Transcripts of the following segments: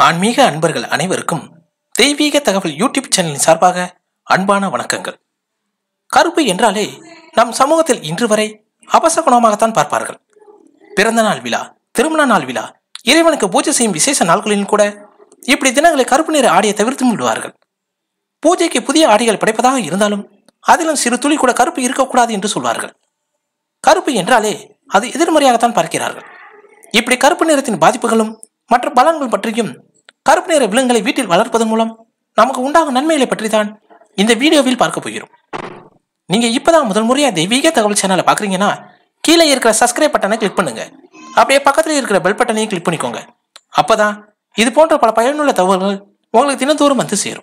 ஆன்மீக அன்பர்கள் அனைவருக்கும் தெய்வீக தகவல் யூடியூப் சேனலின் சார்பாக அன்பான வணக்கங்கள் கருப்பு என்றாலே நம் சமூகத்தில் இன்று வரை அபசகுணமாகத்தான் பார்ப்பார்கள் பிறந்த நாள் விழா திருமண நாள் விழா இறைவனுக்கு பூஜை செய்யும் விசேஷ நாட்களிலும் கூட இப்படி தினங்களை கருப்பு நிற ஆடையை தவிர்த்து விடுவார்கள் பூஜைக்கு புதிய ஆடைகள் படைப்பதாக இருந்தாலும் அதிலும் சிறு துளி கூட கருப்பு இருக்கக்கூடாது என்று சொல்வார்கள் கருப்பு என்றாலே அது எதிர்மறையாகத்தான் பார்க்கிறார்கள் இப்படி கருப்பு நிறத்தின் பாதிப்புகளும் மற்ற பலன்கள் பற்றியும் கருப்பு நிற விலங்குகளை வீட்டில் வளர்ப்பதன் மூலம் நமக்கு உண்டாகும் நன்மைகளை பற்றி தான் இந்த வீடியோவில் பார்க்க போகிறோம் நீங்க இப்பதான் முதல் முறையா தெய்வீக தகவல் சேனலை பாக்குறீங்கன்னா கீழே இருக்கிற சப்ஸ்கிரைப் பட்டனை கிளிக் பண்ணுங்க அப்படியே பக்கத்தில் இருக்கிற பெல் பட்டனையும் கிளிக் பண்ணிக்கோங்க அப்பதான் இது போன்ற பல பயனுள்ள தகவல்கள் உங்களுக்கு தினந்தோறும் வந்து சேரும்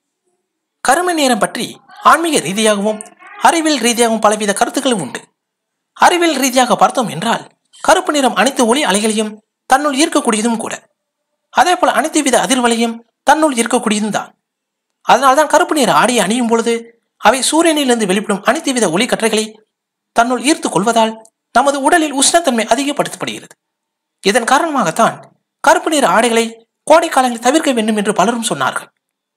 கருமை நேரம் பற்றி ஆன்மீக ரீதியாகவும் அறிவியல் ரீதியாகவும் பலவித கருத்துக்களும் உண்டு அறிவியல் ரீதியாக பார்த்தோம் என்றால் கருப்பு நிறம் அனைத்து ஒளி அலைகளையும் தன்னுள் ஈர்க்கக்கூடியதும் கூட அதே போல அனைத்து வித அதிர்வலையும் தன்னுள் ஈர்க்கக்கூடியதும் தான் அதனால்தான் கருப்பு நிற ஆடையை அணியும் பொழுது அவை சூரியனிலிருந்து வெளிப்படும் அனைத்து வித ஒளி கற்றைகளை தன்னுள் ஈர்த்து கொள்வதால் நமது உடலில் உஷ்ணத்தன்மை அதிகப்படுத்தப்படுகிறது இதன் காரணமாகத்தான் கருப்பு நிற ஆடைகளை கோடை காலங்களில் தவிர்க்க வேண்டும் என்று பலரும் சொன்னார்கள்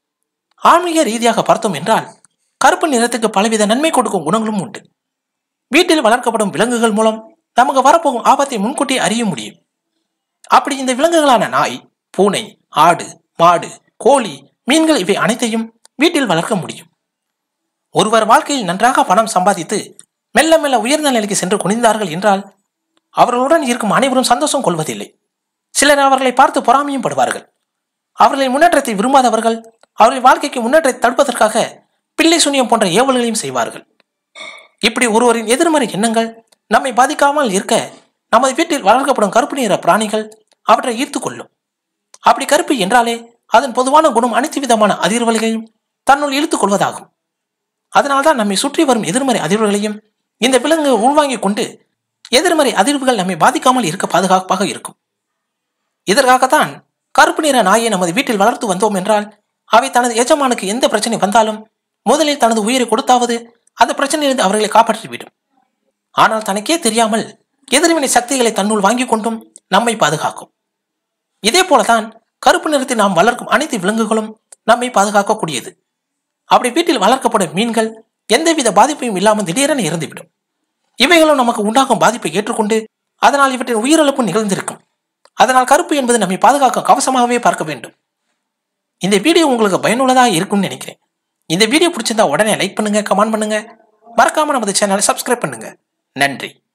ஆன்மீக ரீதியாக பார்த்தோம் என்றால் கருப்பு நிறத்துக்கு பலவித நன்மை கொடுக்கும் குணங்களும் உண்டு வீட்டில் வளர்க்கப்படும் விலங்குகள் மூலம் நமக்கு வரப்போகும் ஆபத்தை முன்கூட்டி அறிய முடியும் அப்படி இந்த விலங்குகளான நாய் பூனை ஆடு மாடு கோழி மீன்கள் இவை அனைத்தையும் வீட்டில் வளர்க்க முடியும் ஒருவர் வாழ்க்கையில் நன்றாக பணம் சம்பாதித்து மெல்ல மெல்ல உயர்ந்த நிலைக்கு சென்று குனிந்தார்கள் என்றால் அவர்களுடன் இருக்கும் அனைவரும் சந்தோஷம் கொள்வதில்லை சிலர் அவர்களை பார்த்து பொறாமையும் படுவார்கள் அவர்களின் முன்னேற்றத்தை விரும்பாதவர்கள் அவர்களின் வாழ்க்கைக்கு முன்னேற்றத்தை தடுப்பதற்காக பிள்ளை சுனியம் போன்ற ஏவல்களையும் செய்வார்கள் இப்படி ஒருவரின் எதிர்மறை எண்ணங்கள் நம்மை பாதிக்காமல் இருக்க நமது வீட்டில் வளர்க்கப்படும் கருப்பு நிற பிராணிகள் அவற்றை ஈர்த்து கொள்ளும் அப்படி கருப்பு என்றாலே அதன் பொதுவான குணம் அனைத்து விதமான அதிர்வலைகளையும் தன்னுள் இழுத்துக் கொள்வதாகும் அதனால்தான் நம்மை சுற்றி வரும் எதிர்மறை அதிர்வுகளையும் இந்த விலங்கு உள்வாங்கிக் கொண்டு எதிர்மறை அதிர்வுகள் நம்மை பாதிக்காமல் இருக்க பாதுகாப்பாக இருக்கும் இதற்காகத்தான் கருப்பு நிற நாயை நமது வீட்டில் வளர்த்து வந்தோம் என்றால் அவை தனது எஜமானுக்கு எந்த பிரச்சனை வந்தாலும் முதலில் தனது உயிரை கொடுத்தாவது அந்த பிரச்சனையிலிருந்து அவர்களை காப்பாற்றிவிடும் ஆனால் தனக்கே தெரியாமல் எதிர்வினை சக்திகளை தன்னுள் வாங்கிக் கொண்டும் நம்மை பாதுகாக்கும் இதே போலதான் கருப்பு நிறத்தில் நாம் வளர்க்கும் அனைத்து விலங்குகளும் நம்மை பாதுகாக்கக்கூடியது அப்படி வீட்டில் வளர்க்கப்படும் மீன்கள் எந்தவித பாதிப்பையும் இல்லாமல் திடீரென இறந்துவிடும் இவைகளும் நமக்கு உண்டாகும் பாதிப்பை ஏற்றுக்கொண்டு அதனால் இவற்றின் உயிரிழப்பு நிகழ்ந்திருக்கும் அதனால் கருப்பு என்பது நம்மை பாதுகாக்கும் கவசமாகவே பார்க்க வேண்டும் இந்த வீடியோ உங்களுக்கு பயனுள்ளதாக இருக்கும்னு நினைக்கிறேன் இந்த வீடியோ பிடிச்சிருந்தா உடனே லைக் பண்ணுங்க கமெண்ட் பண்ணுங்க மறக்காம நமது சேனலை சப்ஸ்கிரைப் பண்ணுங்க நன்றி